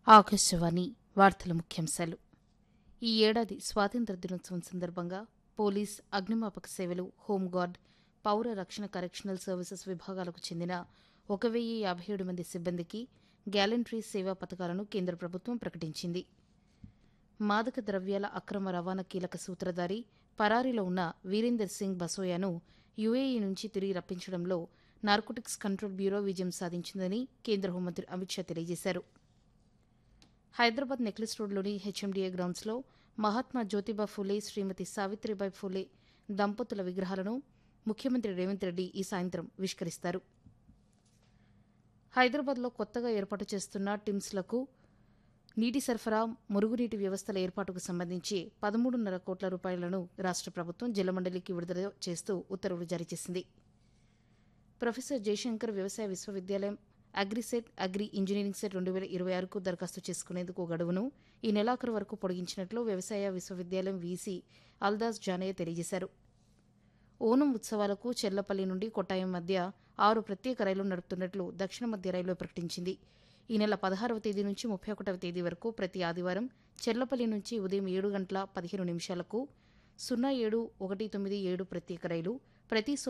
ఆకాశవాణి వార్తల ముఖ్యాంశాలు ఈ ఏడాది స్వాతంత్ర దినోత్సవం సందర్భంగా పోలీస్ అగ్నిమాపక సేవలు హోంగార్డ్ పౌర రక్షణ కరెక్షనల్ సర్వీసెస్ విభాగాలకు చెందిన ఒక వెయ్యి యాభై ఏడు మంది సిబ్బందికి గ్యాలంటరీ సేవా పథకాలను కేంద్ర ప్రభుత్వం ప్రకటించింది మాదక ద్రవ్యాల అక్రమ రవాణా కీలక సూత్రధారి పరారీలో ఉన్న వీరేందర్ సింగ్ బసోయాను యుఏఈ నుంచి తిరిగి రప్పించడంలో నార్కోటిక్స్ కంట్రోల్ బ్యూరో విజయం సాధించిందని కేంద్ర హోంమంత్రి అమిత్ షా తెలియజేశారు హైదరాబాద్ నెక్లెస్ రోడ్లోని హెచ్ఎండిఏ గ్రౌండ్స్లో మహాత్మా జ్యోతిబా ఫూలే శ్రీమతి సావిత్రిబాయి ఫూలే దంపతుల విగ్రహాలను ముఖ్యమంత్రి రేవంత్ రెడ్డి ఈ సాయంత్రం ఆవిష్కరిస్తారు హైదరాబాద్లో కొత్తగా ఏర్పాటు చేస్తున్న టిమ్స్లకు నీటి సరఫరా మురుగునీటి వ్యవస్థల ఏర్పాటుకు సంబంధించి పదమూడున్నర కోట్ల రూపాయలను రాష్ట్ర ప్రభుత్వం జలమండలికి విడుదల చేస్తూ ఉత్తర్వులు జారీ చేసింది ప్రొఫెసర్ జయశంకర్ వ్యవసాయ విశ్వవిద్యాలయం అగ్రిసెట్ అగ్రి ఇంజనీరింగ్ సెట్ రెండు వేల ఇరవై ఆరుకు దరఖాస్తు చేసుకునేందుకు గడువును ఈ నెలాఖరు వరకు పొడిగించినట్లు వ్యవసాయ విశ్వవిద్యాలయం వీసీ అల్దాస్ జానయ్య తెలియజేశారు ఓనం ఉత్సవాలకు చెర్లపల్లి నుండి కొట్టాయం మధ్య ఆరు ప్రత్యేక రైళ్లు నడుపుతున్నట్లు దక్షిణ మధ్య రైల్వే ప్రకటించింది ఈ నెల పదహారవ తేదీ నుంచి ముప్పై ఒకటవ తేదీ వరకు ప్రతి ఆదివారం చెర్లపల్లి నుంచి ఉదయం ఏడు గంటల పదిహేను నిమిషాలకు సున్నా ఏడు ఒకటి తొమ్మిది ఏడు ప్రత్యేక రైలు ప్రతి